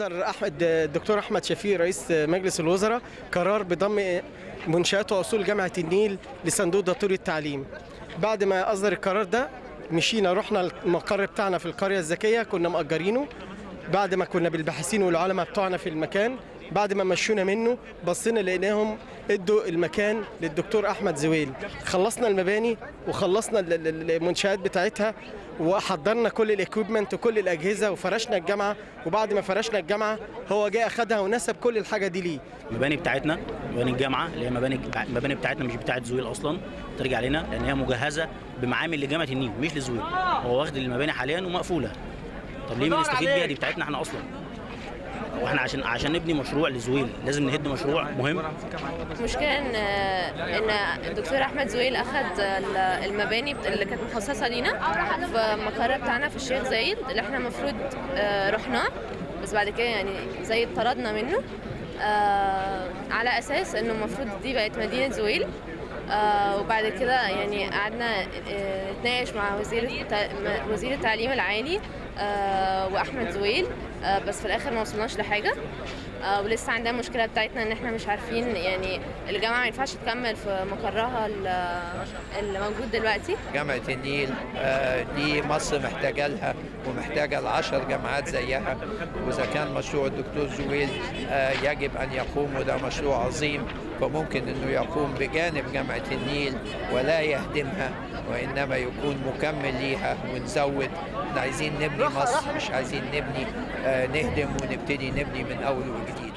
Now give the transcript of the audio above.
اصدر احمد الدكتور احمد شفيق رئيس مجلس الوزراء قرار بضم منشات واصول جامعه النيل لصندوق دستور التعليم بعد ما اصدر القرار ده مشينا رحنا المقر بتاعنا في القريه الذكيه كنا مأجرينه بعد ما كنا بالباحثين والعلماء بتوعنا في المكان بعد ما مشونا منه بصينا لقيناهم ادوا المكان للدكتور احمد زويل خلصنا المباني وخلصنا ال- ال- المنشآت بتاعتها وحضرنا كل الاكويبمنت وكل الاجهزه وفرشنا الجامعه وبعد ما فرشنا الجامعه هو جه اخدها ونسب كل الحاجه دي ليه المباني بتاعتنا مباني الجامعه اللي هي مباني المباني بتاعتنا مش بتاعت زويل اصلا ترجع لنا لان هي مجهزه بمعامل لجامعه النيل مش لزويل هو واخد المباني حاليا ومقفوله طب ليه ما نستفيد بيها دي بتاعتنا احنا اصلا واحنا عشان عشان نبني مشروع لزويل لازم نهد مشروع مهم المشكلة ان ان الدكتور احمد زويل اخذ ال- المباني بت- اللي كانت مخصصة لينا في المقر بتاعنا في الشيخ زايد اللي احنا المفروض آه، رحناه بس بعد كده يعني زي طردنا منه آه، على اساس انه المفروض دي بقت مدينة زويل آه، وبعد كده يعني قعدنا آه، نتناقش مع وزير الت- م- وزير التعليم العالي آه، واحمد زويل آه، بس في الاخر ما وصلناش لحاجه آه، ولسه عندنا مشكله بتاعتنا ان احنا مش عارفين يعني الجامعه ما ينفعش تكمل في مقرها ال- اللي موجود دلوقتي جامعة النيل آه، دي مصر محتاجة لها ومحتاجة لعشر جامعات زيها وإذا كان مشروع الدكتور زويل آه، يجب أن يقوم وده مشروع عظيم فممكن أنه يقوم بجانب جامعة النيل ولا يهدمها وإنما يكون مكمل ليها ونزود احنا عايزين نبني مصر مش عايزين نبني آه، نهدم ونبتدي نبني من أول وجديد